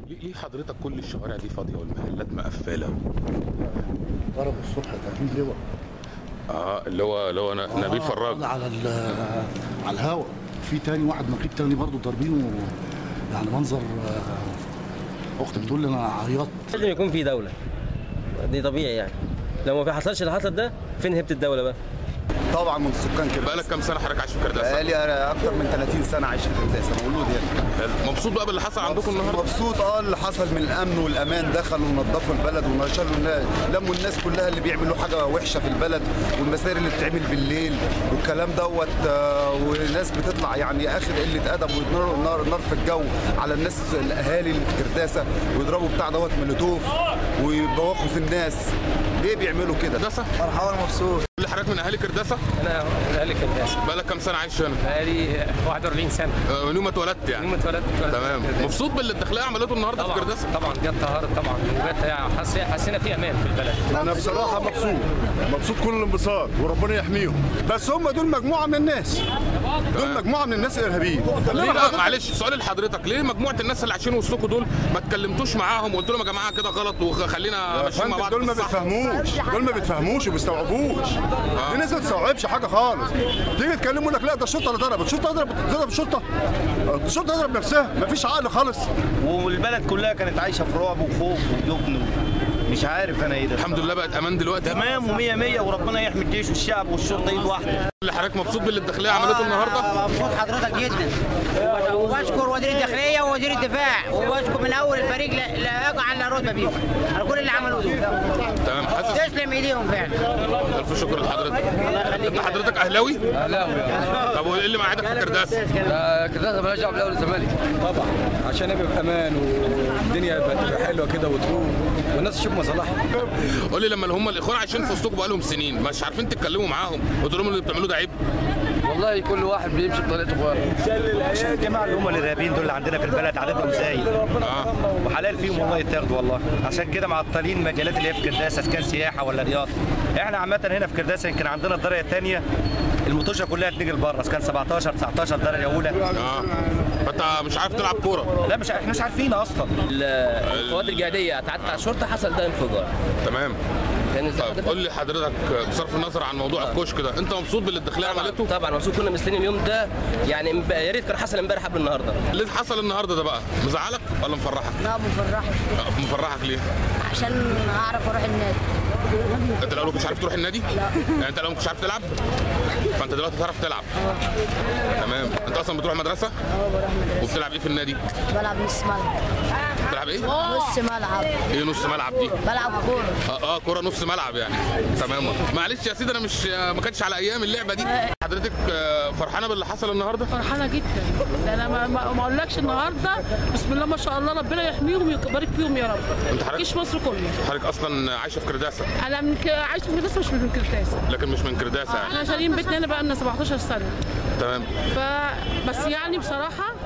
ليه ليه حضرتك كل الشوارع دي فاضيه والمحلات مقفله ضربوا الصبح تأمين لواء اه اللي هو اللي هو ن- نبيل فراج على ال- على الهواء في تاني واحد نقيب تاني برضه ضاربينه يعني منظر آه، اختي بتقول لي انا عيطت لازم يكون في دوله دي طبيعي يعني لو ما حصلش اللي حصل ده فين هيبه الدوله بقى طبعا من سكان كرداس بقالك كام سنه حضرتك عايش في كرداسه بقالي اكتر من 30 سنه عايش في كرداس انا مولود هنا حلو. مبسوط بقى باللي حصل عندكم النهارده مبسوط اه اللي حصل من الامن والامان دخلوا ونظفوا البلد ونشروا الناس لموا الناس كلها اللي بيعملوا حاجه وحشه في البلد والمسائل اللي بتتعمل بالليل والكلام دوت آه، وناس بتطلع يعني اخر قله ادب ويضربوا نار نار في الجو على الناس الاهالي اللي في كرداسه ويضربوا بتاع دوت مولوتوف ويبوخوا في الناس ليه بيعملوا كده؟ كرداسه فرحان ومبسوط اللي حضرتك من اهالي كرداسه انا من اهل كرداس بقالك كام سنه عايش هنا بقالي 41 سنه آه، من يوم ما اتولدت يعني يوم ما اتولدت اتولدت تمام في كرداس. مبسوط باللي الداخليه عملته النهارده في طبعا كرداسه طبعا جت طهارت طبعا وجت يعني حس- حسينا في امان في البلد انا بصراحه مبسوط مبسوط كل الانبساط وربنا يحميهم بس هم دول مجموعه من الناس دول مجموعه من الناس الارهابيين ليه بقى معلش سؤال لحضرتك ليه مجموعه الناس اللي عايشين وسطكم دول ما اتكلمتوش معاهم وقلت لهم يا جماعه كده غلط وخلينا يا ماشيين مع فندم بعض دول ما في الصح؟ بيفهموش دول ما بيتفهموش وبيستوعبوش دي ناس ما بتستوعبش حاجه خالص تيجي تكلموا يقول لك لا ده الشرطه اللي ضربت الشرطه ضربت تضرب الشرطه الشرطه تضرب نفسها ما فيش عقل خالص والبلد كلها كانت عايشه في رعب وخوف وجبن مش عارف انا ايه ده الحمد لله بقت امان دلوقتي تمام ومية مية وربنا يحمي الجيش والشعب والشرطه ايد واحده اللي حضرتك مبسوط باللي الداخليه عملته النهارده مبسوط حضرتك جدا وبشكر وزير الداخليه ووزير الدفاع وبشكر من اول الفريق لا لا يقع على رتبه فيهم على كل اللي عملوه دول تمام حاسس تسلم ايديهم فعلا الف شكر لحضرتك انت حضرتك اهلاوي اهلاوي طب وايه اللي مقعدك في كرداسه كده مالهاش دعوه بالاهلي والزمالك طبعا عشان يبقى بامان والدنيا تبقى حلوه كده وتروح والناس تشوف مصالحها قول لي لما هم الاخوان عايشين في وسطكم بقالهم سنين مش عارفين تتكلموا معاهم قلت لهم اللي بتعملوه ده عيب والله كل واحد بيمشي بطريقته عشان الجماعه اللي هم الارهابيين دول اللي عندنا في البلد عددهم زايد اه وحلال فيهم والله يتاخدوا والله عشان كده معطلين مجالات اللي هي في كرداسه اذا كان سياحه ولا رياضه احنا عامه هنا في كرداسه يمكن عندنا الدرجه الثانيه المطوشه كلها تنجل بره اذا كان 17 19 درجه اولى اه فانت مش عارف تلعب كوره لا مش احنا مش عارفين اصلا القوات الجهاديه اتعدت على الشرطه حصل ده انفجار تمام كان ازاي طب حضرتك؟ قول لي حضرتك بصرف النظر عن موضوع الكشك ده انت مبسوط باللي الداخليه عملته طبعا طبعا مبسوط كنا مستنيين اليوم ده يعني امب- يا ريت كان حصل امبارح قبل النهارده اللي حصل النهارده ده بقى مزعلك ولا مفرحك لا مفرح آه، مفرحك ليه عشان اعرف اروح النادي انت الاول ما كنتش عارف تروح النادي لا. يعني انت الاول ما كنتش عارف تلعب فانت دلوقتي تعرف تلعب تمام انت اصلا بتروح مدرسه اه بروح مدرسه وبتلعب ايه في النادي بلعب نص ملعب بتلعب ايه نص ملعب ايه نص ملعب دي بلعب كوره اه اه كوره نص ملعب يعني تمام معلش يا سيدي انا مش ما كانتش على ايام اللعبه دي حضرتك آه، فرحانه باللي حصل النهارده فرحانه جدا ده انا ما, ما ما اقولكش النهارده بسم الله ما شاء الله ربنا يحميهم ويبارك فيهم يا رب انت حضرتك جيش مصر كله حضرتك اصلا عايشه في كرداسه انا من ك... عايشه في كرداسه مش من كرداسه لكن مش من كرداسه يعني احنا شاريين بيتنا هنا بقى لنا 17 سنه تمام ف بس يعني بصراحه